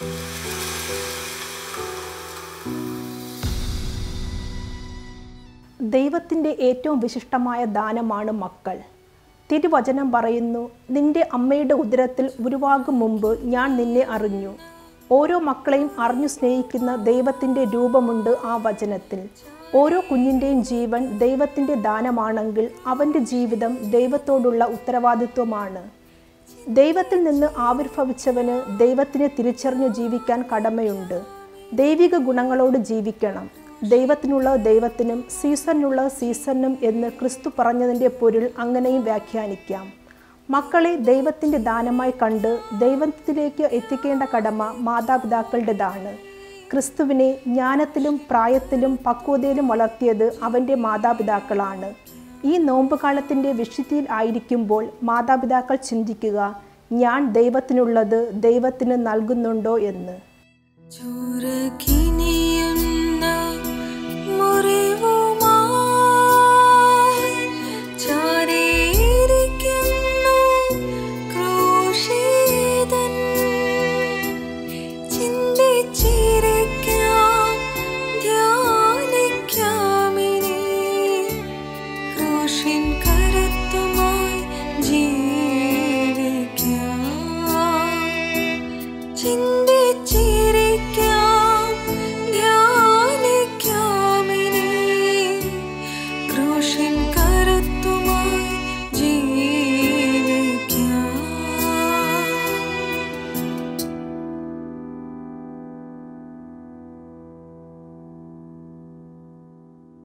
ദൈവത്തിൻ്റെ ഏറ്റവും വിശിഷ്ടമായ ദാനമാണ് മക്കൾ തിരുവചനം പറയുന്നു നിന്റെ അമ്മയുടെ ഉദരത്തിൽ ഉരുവാകും മുമ്പ് ഞാൻ നിന്നെ അറിഞ്ഞു ഓരോ മക്കളെയും അറിഞ്ഞു സ്നേഹിക്കുന്ന ദൈവത്തിൻ്റെ രൂപമുണ്ട് ആ വചനത്തിൽ ഓരോ കുഞ്ഞിൻ്റെയും ജീവൻ ദൈവത്തിൻ്റെ ദാനമാണെങ്കിൽ അവൻ്റെ ജീവിതം ദൈവത്തോടുള്ള ഉത്തരവാദിത്വമാണ് ദൈവത്തിൽ നിന്ന് ആവിർഭവിച്ചവന് ദൈവത്തിനെ തിരിച്ചറിഞ്ഞു ജീവിക്കാൻ കടമയുണ്ട് ദൈവിക ഗുണങ്ങളോട് ജീവിക്കണം ദൈവത്തിനുള്ള ദൈവത്തിനും സീസണിനുള്ള സീസണിനും എന്ന് ക്രിസ്തു പറഞ്ഞതിൻ്റെ പൊരുൾ അങ്ങനെയും വ്യാഖ്യാനിക്കാം മക്കളെ ദൈവത്തിൻ്റെ ദാനമായി കണ്ട് ദൈവത്തിലേക്ക് എത്തിക്കേണ്ട കടമ മാതാപിതാക്കളുടേതാണ് ക്രിസ്തുവിനെ ജ്ഞാനത്തിലും പ്രായത്തിലും പക്വതയിലും വളർത്തിയത് അവൻ്റെ മാതാപിതാക്കളാണ് ഈ നോമ്പുകാലത്തിൻ്റെ വിശുദ്ധിയിൽ ആയിരിക്കുമ്പോൾ മാതാപിതാക്കൾ ചിന്തിക്കുക ഞാൻ ദൈവത്തിനുള്ളത് ദൈവത്തിന് നൽകുന്നുണ്ടോ എന്ന് ചൂരക്കിനിയ